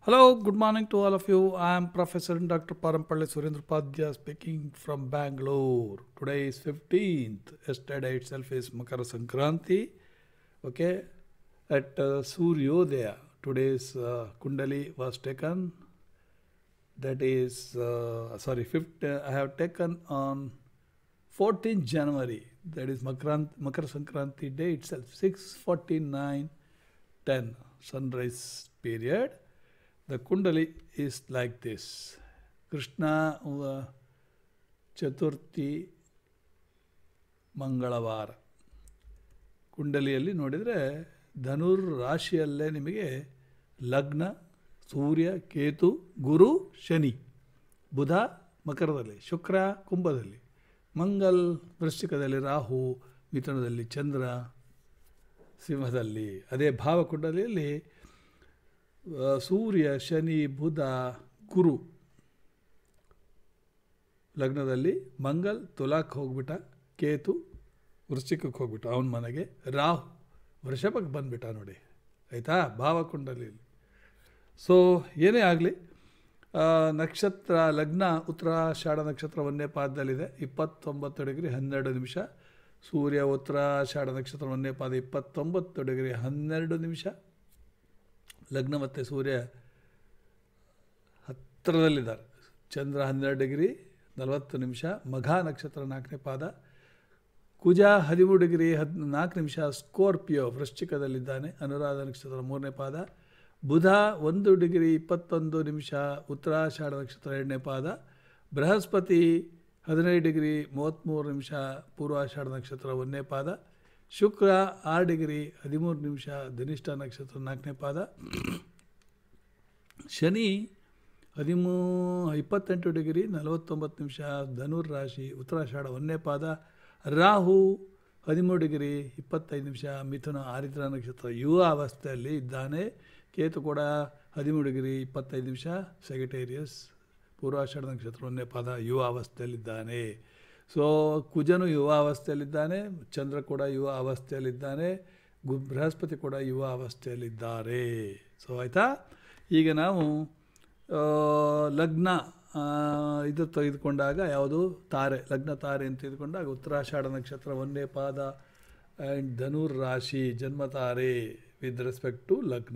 Hello, good morning to all of you. I am Professor Dr. Parampalle Surendra Padya speaking from Bangalore. Today is 15th. Yesterday itself is Makara Sankranti. Okay, at uh, Suryodaya, today's uh, Kundali was taken. That is, uh, sorry, fifth, uh, I have taken on 14th January. That is Makarant, Makara Sankranti day itself, 6:49, 10 sunrise period. The Kundali is like this. Krishna uh, Chaturthi ಮಂಗಳವಾರ ಕುಂಡಲಿಯಲ್ಲಿ ನೋಡಿದರೆ ಧನುರ್ ರಾಶಿಯಲ್ಲೇ ನಿಮಗೆ ಲಗ್ನ ಸೂರ್ಯ ಕೇತು ಗುರು ಶನಿ ಬುಧ ಮಕರದಲ್ಲಿ ಶುಕ್ರ ಕುಂಭದಲ್ಲಿ ಮಂಗಲ್ ವೃಶ್ಚಿಕದಲ್ಲಿ ರಾಹು ಮಿಥುನದಲ್ಲಿ ಚಂದ್ರ ಸಿಂಹದಲ್ಲಿ ಅದೇ ಭಾವಕುಂಡಲಿಯಲ್ಲಿ ಆ, ಸೂರ್ಯ ಶನಿ ಬುಧ ಗುರು ಲಗ್ನದಲ್ಲಿ ಮಂಗಲ್ ತುಲಾಕ್ಕೆ ಹೋಗ್ಬಿಟ್ಟ ಕೇತು ವೃಶ್ಚಿಕಕ್ಕೆ ಹೋಗ್ಬಿಟ್ಟ ಅವನ ಮನೆಗೆ ರಾಹು ವೃಷಭಕ್ಕೆ ಬಂದ್ಬಿಟ್ಟ ನೋಡಿ ಆಯಿತಾ ಭಾವಕುಂಡಲಿಯಲ್ಲಿ ಸೊ ಏನೇ ಆಗಲಿ ನಕ್ಷತ್ರ ಲಗ್ನ ಉತ್ತರಾಷಾಢ ನಕ್ಷತ್ರ ಒಂದನೇ ಪಾದದಲ್ಲಿದೆ ಇಪ್ಪತ್ತೊಂಬತ್ತು ಡಿಗ್ರಿ ಹನ್ನೆರಡು ನಿಮಿಷ ಸೂರ್ಯ ಉತ್ತರಾಷಾಢ ನಕ್ಷತ್ರ ಒಂದನೇ ಪಾದ ಇಪ್ಪತ್ತೊಂಬತ್ತು ಡಿಗ್ರಿ ಹನ್ನೆರಡು ನಿಮಿಷ ಲಗ್ನ ಮತ್ತು ಸೂರ್ಯ ಹತ್ತಿರದಲ್ಲಿದ್ದಾರೆ ಚಂದ್ರ ಹನ್ನೆರಡು ಡಿಗ್ರಿ ನಲವತ್ತು ನಿಮಿಷ ಮಘ ನಕ್ಷತ್ರ ನಾಲ್ಕನೇ ಪಾದ ಕುಜ ಹದಿಮೂರು ಡಿಗ್ರಿ ಹದ್ ನಾಲ್ಕು ನಿಮಿಷ ಸ್ಕೋರ್ಪಿಯೋ ವೃಶ್ಚಿಕದಲ್ಲಿದ್ದಾನೆ ಅನುರಾಧ ನಕ್ಷತ್ರ ಮೂರನೇ ಪಾದ ಬುಧ ಒಂದು ಡಿಗ್ರಿ ಇಪ್ಪತ್ತೊಂದು ನಿಮಿಷ ಉತ್ತರಾಷಾಢ ನಕ್ಷತ್ರ ಎರಡನೇ ಪಾದ ಬೃಹಸ್ಪತಿ ಹದಿನೈದು ಡಿಗ್ರಿ ಮೂವತ್ತ್ಮೂರು ನಿಮಿಷ ಪೂರ್ವಾಷಾಢ ನಕ್ಷತ್ರ ಒಂದನೇ ಪಾದ ಶುಕ್ರ ಆರು ಡಿಗ್ರಿ ಹದಿಮೂರು ನಿಮಿಷ ಧನಿಷ್ಠ ನಕ್ಷತ್ರ ನಾಲ್ಕನೇ ಪಾದ ಶನಿ ಹದಿಮೂ ಇಪ್ಪತ್ತೆಂಟು ಡಿಗ್ರಿ ನಲವತ್ತೊಂಬತ್ತು ನಿಮಿಷ ಧನುರ್ ರಾಶಿ ಉತ್ತರಾಷಾಢ ಒಂದನೇ ಪಾದ ರಾಹು ಹದಿಮೂರು ಡಿಗ್ರಿ ಇಪ್ಪತ್ತೈದು ನಿಮಿಷ ಮಿಥುನ ಆರಿದ್ರ ನಕ್ಷತ್ರ ಯುವ ಅವಸ್ಥೆಯಲ್ಲಿ ಇದ್ದಾನೆ ಕೇತು ಕೂಡ ಹದಿಮೂರು ಡಿಗ್ರಿ ಇಪ್ಪತ್ತೈದು ನಿಮಿಷ ಸೆಕ್ರೆಟೇರಿಯಸ್ ಪೂರ್ವಾಷಾಢ ನಕ್ಷತ್ರ ಒಂದನೇ ಪಾದ ಯುವ ಅವಸ್ಥೆಯಲ್ಲಿದ್ದಾನೆ ಸೊ ಕುಜನು ಯುವ ಅವಸ್ಥೆಯಲ್ಲಿದ್ದಾನೆ ಚಂದ್ರ ಕೂಡ ಯುವ ಅವಸ್ಥೆಯಲ್ಲಿದ್ದಾನೆ ಗು ಬೃಹಸ್ಪತಿ ಕೂಡ ಯುವ ಅವಸ್ಥೆಯಲ್ಲಿದ್ದಾರೆ ಸೊ ಆಯಿತಾ ಈಗ ನಾವು ಆ, ಲಗ್ನ ಆ, ಇದು ತೆಗೆದುಕೊಂಡಾಗ ಯಾವುದು ತಾರೆ ಲಗ್ನ ತಾರೆ ಅಂತ ತೆಗೆದುಕೊಂಡಾಗ ಉತ್ತರಾಷಾಢ ನಕ್ಷತ್ರ ಒಂದೇ ಪಾದ ಆ್ಯಂಡ್ ಧನುರ್ ರಾಶಿ ಜನ್ಮ ತಾರೆ ವಿತ್ ರೆಸ್ಪೆಕ್ಟ್ ಟು ಲಗ್ನ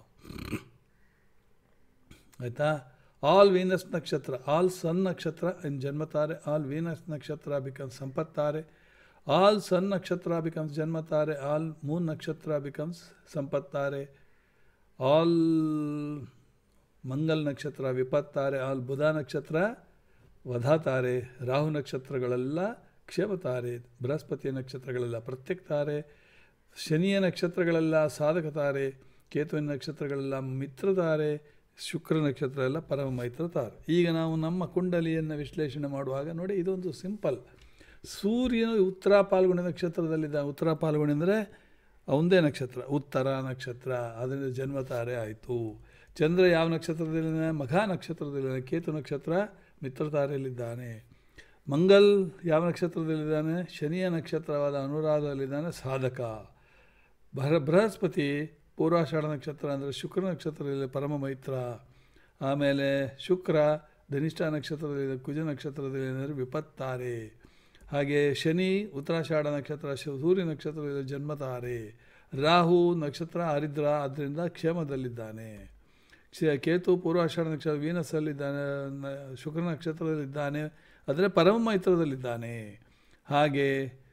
ಆಯಿತಾ ಆಲ್ ವೀನಸ್ ನಕ್ಷತ್ರ ಆಲ್ ಸನ್ ನಕ್ಷತ್ರ ಇನ್ ಜನ್ಮತಾರೆ ಆಲ್ ವೀನಸ್ ನಕ್ಷತ್ರ ಬಿಕಮ್ಸ್ ಸಂಪತ್ತಾರೆ ಆಲ್ ಸನ್ ನಕ್ಷತ್ರ ಬಿಕಮ್ಸ್ ಜನ್ಮತಾರೆ ಆಲ್ ಮೂನ್ ನಕ್ಷತ್ರ ಬಿಕಮ್ಸ್ ಸಂಪತ್ತಾರೆ ಆಲ್ ಮಂಗಲ್ ನಕ್ಷತ್ರ ವಿಪತ್ತಾರೆ ಆಲ್ ಬುಧ ನಕ್ಷತ್ರ ವಧಾತಾರೆ ರಾಹು ನಕ್ಷತ್ರಗಳೆಲ್ಲ ಕ್ಷೇಮತಾರೆ ಬೃಹಸ್ಪತಿಯ ನಕ್ಷತ್ರಗಳೆಲ್ಲ ಪ್ರತ್ಯಕ್ ತಾರೆ ಶನಿಯ ನಕ್ಷತ್ರಗಳೆಲ್ಲ ಸಾಧಕ ತಾರೆ ಕೇತುವಿನ ನಕ್ಷತ್ರಗಳೆಲ್ಲ ಮಿತ್ರ ತಾರೆ ಶುಕ್ರ ನಕ್ಷತ್ರ ಎಲ್ಲ ಪರಮ ಮೈತ್ರ ತಾರೆ ಈಗ ನಾವು ನಮ್ಮ ಕುಂಡಲಿಯನ್ನು ವಿಶ್ಲೇಷಣೆ ಮಾಡುವಾಗ ನೋಡಿ ಇದೊಂದು ಸಿಂಪಲ್ ಸೂರ್ಯನು ಉತ್ತರ ಪಾಲ್ಗುಣಿ ನಕ್ಷತ್ರದಲ್ಲಿದ್ದ ಉತ್ತರ ಪಾಲ್ಗುಣಿ ಅಂದರೆ ಅವಂದೇ ನಕ್ಷತ್ರ ಉತ್ತರ ನಕ್ಷತ್ರ ಅದರಿಂದ ಜನ್ಮ ತಾರೆ ಆಯಿತು ಚಂದ್ರ ಯಾವ ನಕ್ಷತ್ರದಲ್ಲಿದ್ದಾನೆ ಮಘ ನಕ್ಷತ್ರದಲ್ಲಿದ್ದಾನೆ ಕೇತು ನಕ್ಷತ್ರ ಮಿತ್ರ ತಾರೆಯಲ್ಲಿದ್ದಾನೆ ಮಂಗಲ್ ಯಾವ ನಕ್ಷತ್ರದಲ್ಲಿದ್ದಾನೆ ಶನಿಯ ನಕ್ಷತ್ರವಾದ ಅನುರಾಧದಲ್ಲಿದ್ದಾನೆ ಸಾಧಕ ಬೃಹ ಬೃಹಸ್ಪತಿ ಪೂರ್ವಾಷಾಢ ನಕ್ಷತ್ರ ಅಂದರೆ ಶುಕ್ರ ನಕ್ಷತ್ರದಲ್ಲಿ ಪರಮ ಮೈತ್ರ ಆಮೇಲೆ ಶುಕ್ರ ಧನಿಷ್ಠ ನಕ್ಷತ್ರದಲ್ಲಿ ಕುಜ ನಕ್ಷತ್ರದಲ್ಲಿ ಅಂದರೆ ವಿಪತ್ತಾರೆ ಹಾಗೆ ಶನಿ ಉತ್ತರಾಷಾಢ ನಕ್ಷತ್ರ ಶು- ಸೂರ್ಯ ನಕ್ಷತ್ರದಲ್ಲಿ ಜನ್ಮತಾರೆ ರಾಹು ನಕ್ಷತ್ರ ಆರಿದ್ರ ಆದ್ದರಿಂದ ಕ್ಷೇಮದಲ್ಲಿದ್ದಾನೆ ಕ್ಷ- ಕೇತು ಪೂರ್ವಾಷಾಢ ನಕ್ಷತ್ರ ವೀನಸ್ಸಲ್ಲಿದ್ದಾನೆ ನ- ಶುಕ್ರ ನಕ್ಷತ್ರದಲ್ಲಿದ್ದಾನೆ ಆದರೆ ಪರಮ ಮೈತ್ರದಲ್ಲಿದ್ದಾನೆ ಹಾಗೆ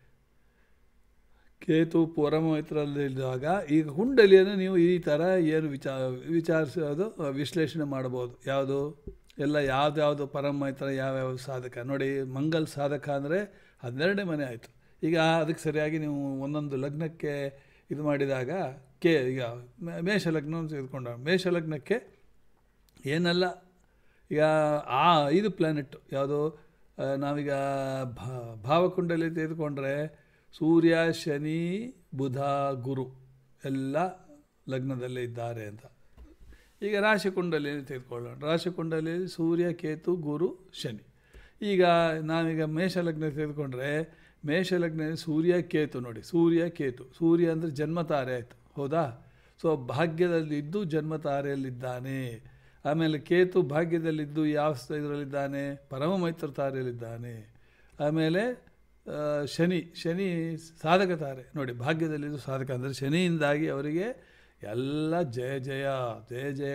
ಕೇತು ಪರಮ ಮೈತ್ರದಲ್ಲಿದ್ದಾಗ ಈಗ ಕುಂಡಲಿಯನ್ನು ನೀವು ಈ ಥರ ಏನು ವಿಚಾರ ವಿಚಾರಿಸೋದು ವಿಶ್ಲೇಷಣೆ ಮಾಡ್ಬೋದು ಯಾವುದು ಎಲ್ಲ ಯಾವ್ದ್ಯಾವುದು ಪರಮ ಮೈತ್ರ ಯಾವ್ಯಾವ ಸಾಧಕ ನೋಡಿ ಮಂಗಲ್ ಸಾಧಕ ಅಂದರೆ ಹನ್ನೆರಡನೇ ಮನೆ ಆಯಿತು ಈಗ ಅದಕ್ಕೆ ಸರಿಯಾಗಿ ನೀವು ಒಂದೊಂದು ಲಗ್ನಕ್ಕೆ ಇದು ಮಾಡಿದಾಗ ಕೆ ಈಗ ಮೇ- ಮೇಷ ಲಗ್ನ ಅಂತ ತೆಗೆದುಕೊಂಡ ಮೇಷ ಲಗ್ನಕ್ಕೆ ಏನೆಲ್ಲ ಈಗ ಆ ಐದು ಪ್ಲ್ಯಾನೆಟ್ ಯಾವುದು ಆ, ನಾವೀಗ ಭಾ- ಭಾವಕುಂಡಲಿ ತೆಗೆದುಕೊಂಡ್ರೆ ಸೂರ್ಯ ಶನಿ ಬುಧ ಗುರು ಎಲ್ಲ ಲಗ್ನದಲ್ಲೇ ಇದ್ದಾರೆ ಅಂತ ಈಗ ರಾಶಿಕುಂಡಲಿಯಲ್ಲಿ ತೆಗೆದುಕೊಳ್ಳೋಣ ರಾಶಿಕುಂಡಲಿಯಲ್ಲಿ ಸೂರ್ಯ ಕೇತು ಗುರು ಶನಿ ಈಗ ನಾವೀಗ ಮೇಷ ಲಗ್ನ ತೆಗೆದುಕೊಂಡ್ರೆ ಮೇಷ ಲಗ್ನದಲ್ಲಿ ಸೂರ್ಯ ಕೇತು ನೋಡಿ ಸೂರ್ಯ ಕೇತು ಸೂರ್ಯ ಅಂದರೆ ಜನ್ಮ ತಾರೆ ಆಯಿತು ಹೌದಾ ಸೊ ಭಾಗ್ಯದಲ್ಲಿ ಇದ್ದು ಜನ್ಮ ತಾರೆಯಲ್ಲಿದ್ದಾನೆ ಆಮೇಲೆ ಕೇತು ಭಾಗ್ಯದಲ್ಲಿದ್ದು ಯಾವ ಸ- ಇದರಲ್ಲಿದ್ದಾನೆ ಪರಮ ಮೈತ್ರ ತಾರೆಯಲ್ಲಿದ್ದಾನೆ ಆಮೇಲೆ ಆ, ಶನಿ ಶನಿ ಸಾಧಕ ತಾರೆ ನೋಡಿ ಭಾಗ್ಯದಲ್ಲಿದ್ದು ಸಾಧಕ ಅಂದರೆ ಶನಿಯಿಂದಾಗಿ ಅವರಿಗೆ ಎಲ್ಲ ಜಯ ಜಯ ಜಯ ಜಯ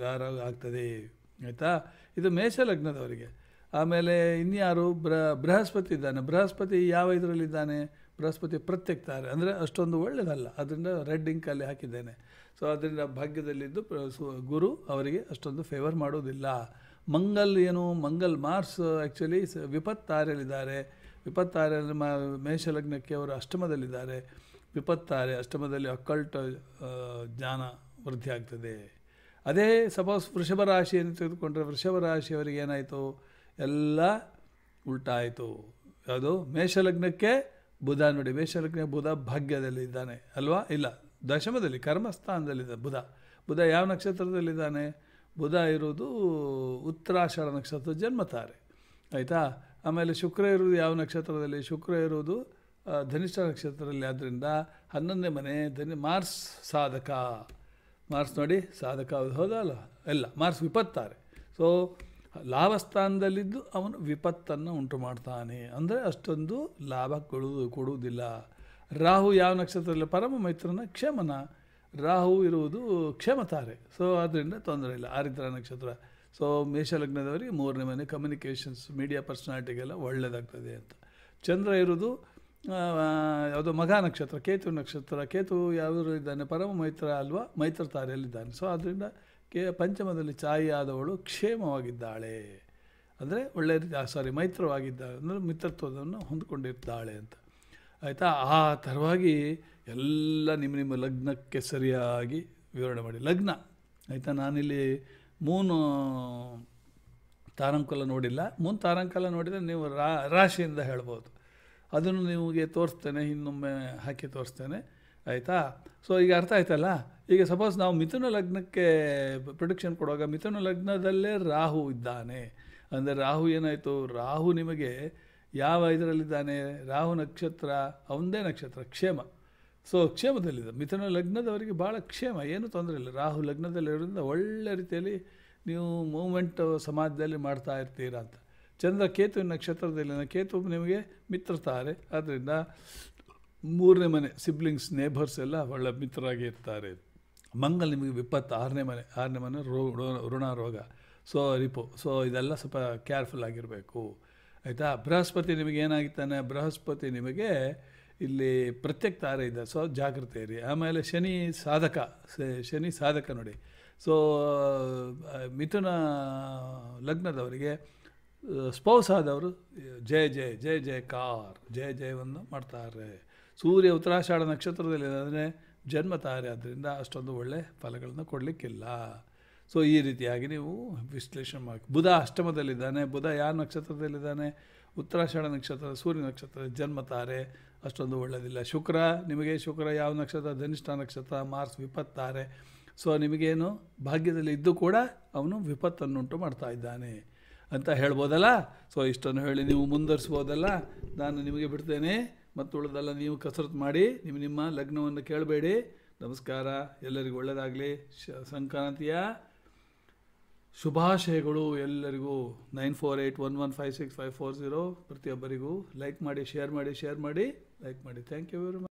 ಆಗ್ತದೆ ಆಯಿತಾ ಇದು ಮೇಷ ಲಗ್ನದವರಿಗೆ ಆಮೇಲೆ ಇನ್ಯಾರು ಬ್ರ ಬೃಹಸ್ಪತಿ ಇದ್ದಾನೆ ಬೃಹಸ್ಪತಿ ಯಾವ ಇದರಲ್ಲಿದ್ದಾನೆ ಬೃಹಸ್ಪತಿ ಪ್ರತ್ಯೇಕ ತಾರೆ ಅಂದರೆ ಅಷ್ಟೊಂದು ಒಳ್ಳೆಯದಲ್ಲ ಅದರಿಂದ ರೆಡ್ ಇಂಕಲ್ಲಿ ಹಾಕಿದ್ದೇನೆ ಸೊ ಅದರಿಂದ ಭಾಗ್ಯದಲ್ಲಿದ್ದು ಪ್ರ- ಸು- ಗುರು ಅವರಿಗೆ ಅಷ್ಟೊಂದು ಫೇವರ್ ಮಾಡೋದಿಲ್ಲ ಮಂಗಲ್ ಏನು ಮಂಗಲ್ ಮಾರ್ಸ್ ಆ್ಯಕ್ಚುಲಿ ವಿಪತ್ತಾರೆಯಲ್ಲಿದ್ದಾರೆ ವಿಪತ್ತಾರೆ ಅಂದರೆ ಮ ಮೇಷಲಗ್ನಕ್ಕೆ ಅವರು ಅಷ್ಟಮದಲ್ಲಿದ್ದಾರೆ ವಿಪತ್ತಾರೆ ಅಷ್ಟಮದಲ್ಲಿ ಅಕ್ಕಲ್ಟ ಆ, ಜ್ಞಾನ ವೃದ್ಧಿ ಆಗ್ತದೆ ಅದೇ ಸಪೋಸ್ ವೃಷಭ ರಾಶಿಯನ್ನು ತೆಗೆದುಕೊಂಡ್ರೆ ವೃಷಭ ರಾಶಿಯವರಿಗೆ ಏನಾಯಿತು ಎಲ್ಲ ಉಲ್ಟಾಯಿತು ಯಾವುದು ಮೇಷಲಗ್ನಕ್ಕೆ ಬುಧ ನೋಡಿ ಮೇಷಲಗ್ನ ಬುಧ ಭಾಗ್ಯದಲ್ಲಿದ್ದಾನೆ ಅಲ್ವಾ ಇಲ್ಲ ದಶಮದಲ್ಲಿ ಕರ್ಮಸ್ಥಾನದಲ್ಲಿದ್ದ ಬುಧ ಬುಧ ಯಾವ ನಕ್ಷತ್ರದಲ್ಲಿದ್ದಾನೆ ಬುಧ ಇರುವುದು ಉತ್ತರಾಷಾಢ ನಕ್ಷತ್ರದ ಜನ್ಮತಾರೆ ಆಯಿತಾ ಆಮೇಲೆ ಶುಕ್ರ ಇರುವುದು ಯಾವ ನಕ್ಷತ್ರದಲ್ಲಿ ಶುಕ್ರ ಇರುವುದು ಆ, ಧನಿಷ್ಠ ನಕ್ಷತ್ರದಲ್ಲಿ ಆದ್ದರಿಂದ ಹನ್ನೊಂದನೇ ಮನೆ ಧನಿ ಮಾರ್ಸ್ ಸಾಧಕ ಮಾರ್ಸ್ ನೋಡಿ ಸಾಧಕ ಹೌದು ಹೌದಲ್ಲ ಇಲ್ಲ ಮಾರ್ಸ್ ವಿಪತ್ತಾರೆ ಸೊ ಲಾಭಸ್ಥಾನದಲ್ಲಿದ್ದು ಅವನು ವಿಪತ್ತನ್ನು ಉಂಟು ಮಾಡ್ತಾನೆ ಅಂದರೆ ಅಷ್ಟೊಂದು ಲಾಭ ಕೊಡುವುದು ಕೊಡುವುದಿಲ್ಲ ರಾಹು ಯಾವ ನಕ್ಷತ್ರದಲ್ಲಿ ಪರಮ ಮೈತ್ರನ ಕ್ಷೇಮನ ರಾಹು ಇರುವುದು ಕ್ಷೇಮತಾರೆ ಸೊ ಅದರಿಂದ ತೊಂದರೆ ಇಲ್ಲ ಆರಿದ್ರ ನಕ್ಷತ್ರ ಸೊ ಮೇಷಲಗ್ನದವರಿಗೆ ಮೂರನೇ ಮನೆ ಕಮ್ಯುನಿಕೇಷನ್ಸ್ ಮೀಡಿಯಾ ಪರ್ಸನಾಲಿಟಿಗೆಲ್ಲ ಒಳ್ಳೆಯದಾಗ್ತದೆ ಅಂತ ಚಂದ್ರ ಇರುವುದು ಆ, ಯಾವುದೋ ಮಘ ನಕ್ಷತ್ರ ಕೇತು ನಕ್ಷತ್ರ ಕೇತು ಯಾವುದರ ಇದ್ದಾನೆ ಪರಮ ಮೈತ್ರ ಅಲ್ವಾ ಮೈತ್ರ ತಾರೆಯಲ್ಲಿದ್ದಾನೆ ಸೊ ಅದರಿಂದ ಕೇ ಪಂಚಮದಲ್ಲಿ ಚಾಯಿ ಆದವಳು ಕ್ಷೇಮವಾಗಿದ್ದಾಳೆ ಅಂದರೆ ಒಳ್ಳೆಯ ರೀತಿ ಸಾರಿ ಮೈತ್ರವಾಗಿದ್ದಾಳೆ ಅಂದರೆ ಮಿತ್ರತ್ವವನ್ನು ಹೊಂದ್ಕೊಂಡಿದ್ದಾಳೆ ಅಂತ ಆಯಿತಾ ಆ ಥರವಾಗಿ ಎಲ್ಲ ನಿಮ್ಮ ನಿಮ್ಮ ಲಗ್ನಕ್ಕೆ ಸರಿಯಾಗಿ ವಿವರಣೆ ಮಾಡಿ ಲಗ್ನ ಆಯಿತಾ ನಾನಿಲ್ಲಿ ಮೂನು ತಾರಂಕಲ ನೋಡಿಲ್ಲ ಮೂನು ತಾರಂಕಲ ನೋಡಿದರೆ ನೀವು ರಾ ರಾಶಿಯಿಂದ ಹೇಳ್ಬೋದು ಅದನ್ನು ನಿಮಗೆ ತೋರಿಸ್ತೇನೆ ಇನ್ನೊಮ್ಮೆ ಹಾಕಿ ತೋರಿಸ್ತೇನೆ ಆಯಿತಾ ಸೊ ಈಗ ಅರ್ಥ ಆಯ್ತಲ್ಲ ಈಗ ಸಪೋಸ್ ನಾವು ಮಿಥುನ ಲಗ್ನಕ್ಕೆ ಪ್ರೊಡಿಕ್ಷನ್ ಕೊಡುವಾಗ ಮಿಥುನ ಲಗ್ನದಲ್ಲೇ ರಾಹು ಇದ್ದಾನೆ ಅಂದರೆ ರಾಹು ಏನಾಯಿತು ರಾಹು ನಿಮಗೆ ಯಾವ ಇದರಲ್ಲಿದ್ದಾನೆ ರಾಹು ನಕ್ಷತ್ರ ಅವನದೇ ನಕ್ಷತ್ರ ಕ್ಷೇಮ ಸೊ ಕ್ಷೇಮದಲ್ಲಿದೆ ಮಿಥುನ ಲಗ್ನದವರಿಗೆ ಭಾಳ ಕ್ಷೇಮ ಏನೂ ತೊಂದರೆ ಇಲ್ಲ ರಾಹು ಲಗ್ನದಲ್ಲಿರೋದ್ರಿಂದ ಒಳ್ಳೆ ರೀತಿಯಲ್ಲಿ ನೀವು ಮೂಮೆಂಟ್ ಸಮಾಜದಲ್ಲಿ ಮಾಡ್ತಾ ಇರ್ತೀರಾ ಅಂತ ಚಂದ್ರ ಕೇತು ನಕ್ಷತ್ರದಲ್ಲಿನ ಕೇತು ನಿಮಗೆ ಮಿತ್ರತಾರೆ ಆದ್ದರಿಂದ ಮೂರನೇ ಮನೆ ಸಿಬ್ಲಿಂಗ್ಸ್ ನೇಬರ್ಸ್ ಎಲ್ಲ ಒಳ್ಳೆ ಮಿತ್ರರಾಗಿ ಇರ್ತಾರೆ ಮಂಗಲ್ ನಿಮಗೆ ವಿಪತ್ತು ಆರನೇ ಮನೆ ಆರನೇ ಮನೆ ರೋ ರೋ- ಋಣ ರೋಗ ಸೊ ರಿಪೋ ಸೊ ಇದೆಲ್ಲ ಸ್ವಲ್ಪ ಕೇರ್ಫುಲ್ ಆಗಿರಬೇಕು ಆಯಿತಾ ಬೃಹಸ್ಪತಿ ನಿಮಗೆ ಏನಾಗಿತ್ತಾನೆ ಬೃಹಸ್ಪತಿ ನಿಮಗೆ ಇಲ್ಲಿ ಪ್ರತ್ಯೇಕ ತಾರೆ ಇದೆ ಸೊ ಜಾಗ್ರತೆ ಇರಿ ಆಮೇಲೆ ಶನಿ ಸಾಧಕ ಸ- ಶನಿ ಸಾಧಕ ನೋಡಿ ಸೊ ಮಿಥುನ ಲಗ್ನದವರಿಗೆ ಸ್ಪೌಸ್ ಆದವರು ಜಯ ಜಯ ಜಯ ಜಯಕಾರ ಜಯ ಜಯವನ್ನು ಮಾಡ್ತಾರೆ ಸೂರ್ಯ ಉತ್ತರಾಷಾಢ ನಕ್ಷತ್ರದಲ್ಲಿ ಅಂದರೆ ಜನ್ಮ ತಾರೆ ಆದ್ದರಿಂದ ಅಷ್ಟೊಂದು ಒಳ್ಳೆ ಫಲಗಳನ್ನು ಕೊಡಲಿಕ್ಕಿಲ್ಲ ಸೊ ಈ ರೀತಿಯಾಗಿ ನೀವು ವಿಶ್ಲೇಷಣೆ ಮಾಡಿ ಬುಧ ಅಷ್ಟಮದಲ್ಲಿದ್ದಾನೆ ಬುಧ ಯಾವ ನಕ್ಷತ್ರದಲ್ಲಿದ್ದಾನೆ ಉತ್ತರಾಷಾಢ ನಕ್ಷತ್ರ ಸೂರ್ಯ ನಕ್ಷತ್ರ ಜನ್ಮ ತಾರೆ ಅಷ್ಟೊಂದು ಒಳ್ಳೆಯದಿಲ್ಲ ಶುಕ್ರ ನಿಮಗೆ ಶುಕ್ರ ಯಾವ ನಕ್ಷತ್ರ ಧನಿಷ್ಠ ನಕ್ಷತ್ರ ಮಾರ್ಸ್ ವಿಪತ್ತಾರೆ ಸೊ ನಿಮಗೇನು ಭಾಗ್ಯದಲ್ಲಿ ಇದ್ದು ಕೂಡ ಅವನು ವಿಪತ್ತನ್ನುಂಟು ಮಾಡ್ತಾ ಇದ್ದಾನೆ ಅಂತ ಹೇಳ್ಬೋದಲ್ಲ ಸೊ ಇಷ್ಟನ್ನು ಹೇಳಿ ನೀವು ಮುಂದುವರಿಸ್ಬೋದಲ್ಲ ನಾನು ನಿಮಗೆ ಬಿಡ್ತೇನೆ ಮತ್ತು ಉಳಿದೆಲ್ಲ ನೀವು ಕಸರತ್ತು ಮಾಡಿ ನಿಮ್ಮ ನಿಮ್ಮ ಲಗ್ನವನ್ನು ಕೇಳಬೇಡಿ ನಮಸ್ಕಾರ ಎಲ್ಲರಿಗೂ ಒಳ್ಳೆಯದಾಗಲಿ ಶ ಸಂಕ್ರಾಂತಿಯ ಶುಭಾಶಯಗಳು ಎಲ್ಲರಿಗೂ nine four eight one one five six five four zero ಪ್ರತಿಯೊಬ್ಬರಿಗೂ ಲೈಕ್ ಮಾಡಿ ಶೇರ್ ಮಾಡಿ ಶೇರ್ ಮಾಡಿ ಲೈಕ್ ಮಾಡಿ ಥ್ಯಾಂಕ್ ಯು ವೆರಿ ಮಚ್